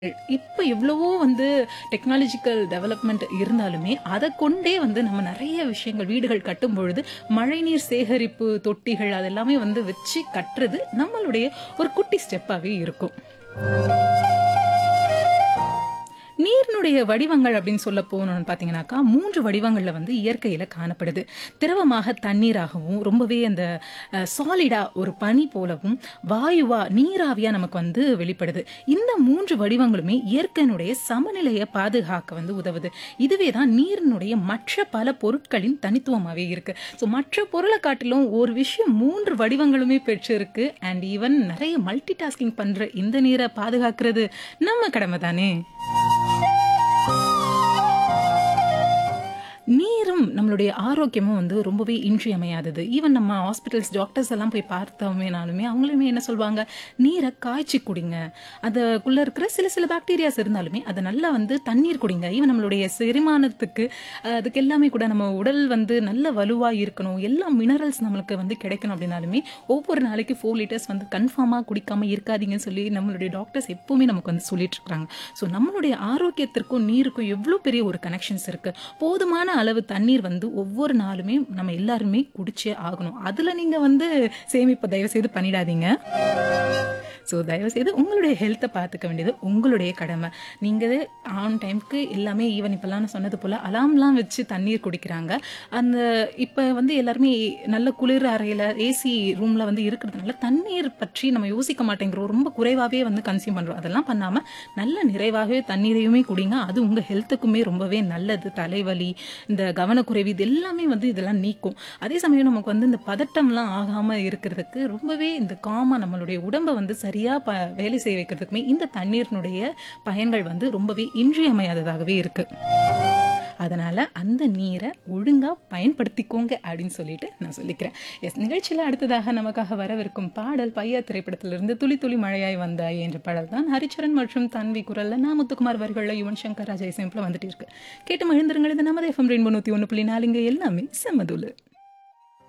இப்ப எவ்வளவோ வந்து டெக்னாலஜிக்கல் டெவலப்மெண்ட் இருந்தாலுமே, அத கொண்டே வந்து நம்ம நெறைய விஷயங்கள் வீடுகள் கட்டும் பொழுது, மழைநீர் சேகரிப்பு தொட்டிகள் அது எல்லாமே வந்து வச்சு கட்டுறது நம்மளுடைய ஒரு குட்டி ஸ்டெப்பாவே இருக்கும். நீரினுடைய வடிவங்கள் அப்படின்னு சொல்ல போனோம்னு பார்த்தீங்கன்னாக்கா, 3 வடிவங்கள்ல வந்து இயற்கையில காணப்படுது. திரவமாக தண்ணீராகவும், ரொம்பவே அந்த அ சாலிடா ஒரு பனி போலவும், வாயுவா நீராவியா நமக்கு வந்து வெளிப்படுது. இந்த 3 வடிவங்களுமே இயற்கையினுடைய சமநிலைய பாதுகாக்க வந்து உதவுது. இதுவே தான் நீரினுடைய மற்ற பல பொருட்களின் தனித்துவமாவே இருக்கு. ஸோ மற்ற பொருள காட்டிலும் ஒரு விஷயம் 3 வடிவங்களுமே பெற்றிருக்கு. அண்ட் ஈவன் நெறைய மல்டி டாஸ்கிங் பண்ற இந்த நீர பாதுகாக்கிறது நம்ம கடமை தானே! நீரும் நம்மளுடைய ஆரோக்கியமும் வந்து ரொம்பவே இன்றியமையாதது. ஈவன் நம்ம ஹாஸ்பிட்டல்ஸ், டாக்டர்ஸ் எல்லாம் போய் பார்த்தோமேனாலுமே, அவங்களுமே என்ன சொல்வாங்க, "நீர காய்ச்சி குடிங்க. அதுக்குள்ள இருக்கிற சில சில பாக்டீரியாஸ் இருந்தாலுமே, அத நல்லா வந்து தண்ணீர் குடிங்க." ஈவன் நம்மளுடைய செரிமானத்துக்கு, அ அதுக்கு எல்லாமே கூட நம்ம உடல் வந்து நல்ல வலுவா இருக்கணும். எல்லா மினரல்ஸ் நம்மளுக்கு வந்து கிடைக்கணும் அப்படின்னாலுமே, ஒவ்வொரு நாளைக்கு 4 லிட்டர்ஸ் வந்து கன்ஃபார்மா குடிக்காம இருக்காதீங்கன்னு சொல்லி நம்மளுடைய டாக்டர்ஸ் எப்பவுமே நமக்கு வந்து சொல்லிட்டு இருக்காங்க. ஸோ நம்மளுடைய ஆரோக்கியத்திற்கும், நீருக்கும் எவ்ளோ பெரிய ஒரு கனெக்ஷன்ஸ் இருக்கு. போதுமான அளவு தண்ணீர் வந்து ஒவ்வொரு நாளுமே நம்ம எல்லாருமே குடிச்சே ஆகணும். அதுல நீங்க வந்து சேமிப்ப தயவு செய்து பண்ணிடாதீங்க. ஸோ தயவுசெய்து உங்களுடைய ஹெல்த்த பார்த்துக்க வேண்டியது உங்களுடைய கடமை. நீங்க ஆன் டைம்க்கு எல்லாமே ஈவன் இப்பலாம் நான் சொன்னது போல அலார்ம்லாம் வச்சு தண்ணீர் குடிக்கிறாங்க. அந்த இப்ப வந்து எல்லாருமே நல்ல குளிர் அறையில, ஏசி ரூம்ல வந்து இருக்கிறதுனால, தண்ணீர் பற்றி நம்ம யோசிக்க மாட்டேங்கிறோம். ரொம்ப குறைவாவே வந்து கன்சியூம் பண்றோம். அதெல்லாம் பண்ணாம, நல்ல நிறைவாகவே தண்ணீரையுமே குடிங்க. அது உங்க ஹெல்த்துக்குமே ரொம்பவே நல்லது. தலைவலி, இந்த கவனக்குறைவு இது எல்லாமே வந்து இதெல்லாம் நீக்கும். அதே சமயம் நமக்கு வந்து இந்த பதட்டம்லாம் ஆகாம இருக்கிறதுக்கு ரொம்பவே இந்த காமா நம்மளுடைய உடம்ப வந்து சரியா ப வேலை செய்ய வைக்கிறதுக்குமே இந்த தண்ணீரினுடைய பயன்கள் வந்து ரொம்பவே இன்றியமையாததாகவே இருக்கு. அதனால அந்த நீர ஒழுங்கா பயன்படுத்திக்கோங்க அப்படின்னு சொல்லிட்டு நான் சொல்லிக்கிறேன். எஸ் நிகழ்ச்சியில அடுத்ததாக நமக்காக வரவிருக்கும் பாடல் பையா திரைப்படத்திலிருந்து "துளி துளி மழையாய் வந்தாயே" என்ற பாடல் தான் ஹரிச்சரன் மற்றும் தன்வி குரல்ல நா. முத்துக்குமார் வரிகள்ல யுவன் சங்கர் ராஜா இசையமைப்புல வந்துட்டு இருக்கு. கேட்டு மகிழ்ந்திருங்கள். இது நமது எஃப்எம் ரெயின்போ 101.4 இங்க எல்லாமே செம்மதூளு.